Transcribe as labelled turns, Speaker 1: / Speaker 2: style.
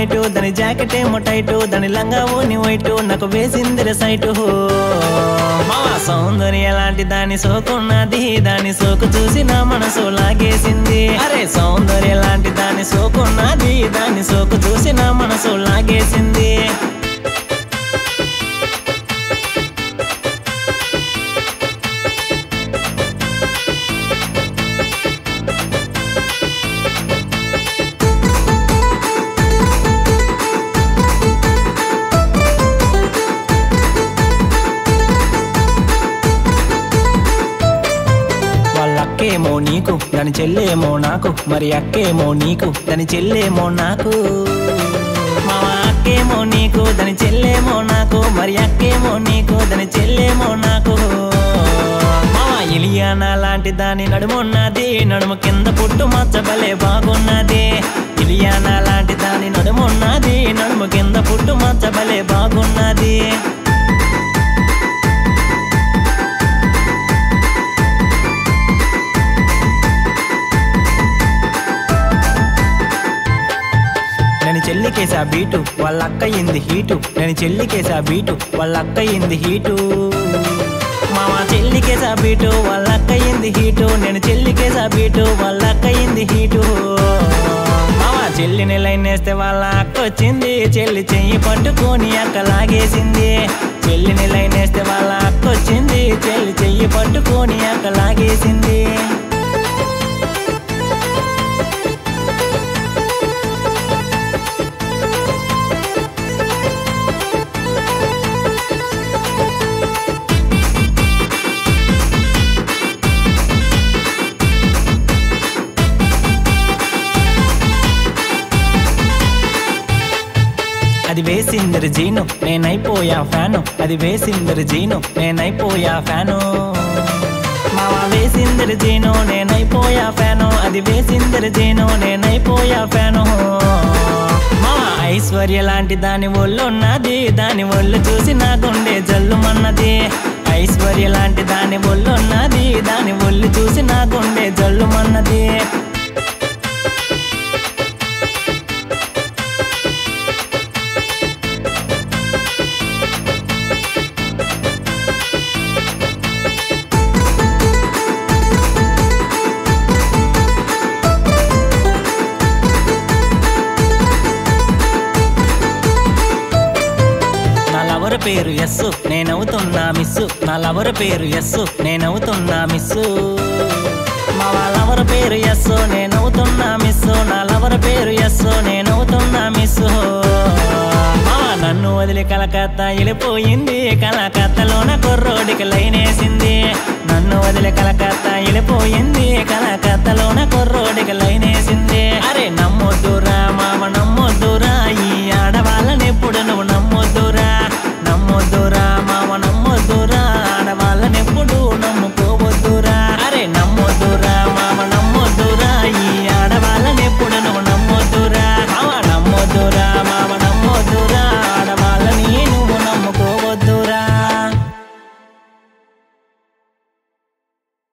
Speaker 1: white దాని jacket ఏమో tight దాని లంగా ఓని వైటు నాకు వేసిందిర సైటు మా సౌందర్య లాంటి దాని సోకున్నది దాని సోకు చూసి నా మనసు లాగేసింది అరే సౌందర్య లాంటి దాని సోకున్నది దాని సోకు చూసి నా మనసు లాగేసింది వాళ్ళ అక్కేమో నీకు దాని చెల్లేమో నాకు మరి అక్కేమో నీకు దాని చెల్లేమో నాకు మామ అక్కేమో నీకు దాని చెల్లేమో నాకు మరి అక్కేమో నీకు దాని చెల్లేమో నాకు మామ ఇలియానా లాంటి దాని నడుమున్నది నడుము కింద పుట్టు మచ్చబలే బాగున్నది ఇలియానా లాంటి దాని నడుమున్నది నడుము కింద పుట్టు మచ్చబలే బాగున్నది నేను చెల్లికేసా బీటు వాళ్ళ అక్క ఇంది హీటు నేను చెల్లికేసా బీటు వాళ్ళ అక్క ఇంది హీటు మామ చెల్లికేసా బీటు వాళ్ళ అక్క ఇంది హీటు నేను చెల్లికేసా బీటు వాళ్ళ అక్క ఇంది హీటు మామ చెల్లిని లైన్ వేస్తే వాళ్ళ అక్క వచ్చింది చెల్లి చెయ్యి పట్టుకొని అక్క లాగేసింది చెల్లిని లైన్ వేస్తే వాళ్ళ అక్క వచ్చింది చెల్లి చెయ్యి పట్టుకొని అక్క లాగేసింది అది వేసిందరు జీను నేనైపోయా ఫ్యాను అది వేసిందరు జీను నేనైపోయా ఫ్యాను మామ వేసిందరు జీను నేనైపోయా ఫ్యాను అది వేసిందరు జీను నేనైపోయా ఫ్యాను మామ ఐశ్వర్య లాంటి దాని ఒళ్ళు ఉన్నది దాని ఒళ్ళు చూసి నా గుండె జల్లుమన్నది ఐశ్వర్య లాంటి దాని ఒళ్ళు ఉన్నది దాని ఒళ్ళు చూసి నా గుండె జల్లుమన్నది నా లవర్ పేరు ఎస్సు నేనవుతున్నా మిస్సు నా లవర్ పేరు ఎస్సు నేనవుతున్నా మిస్సు మా లవర్ పేరు ఎస్సు నేనవుతున్నా మిస్సు నా లవర్ పేరు ఎస్సు నేనవుతున్నా మిస్సు మా నన్ను వదిలి కలకత్తా వెళ్ళిపోయింది కలకత్తలోన కుర్రోడికి లైనేసింది నన్ను వదిలి కలకత్తా వెళ్ళిపోయింది కలకత్తలోన కుర్రోడికి లైనేసింది అరే నమ్మొద్దురా మామ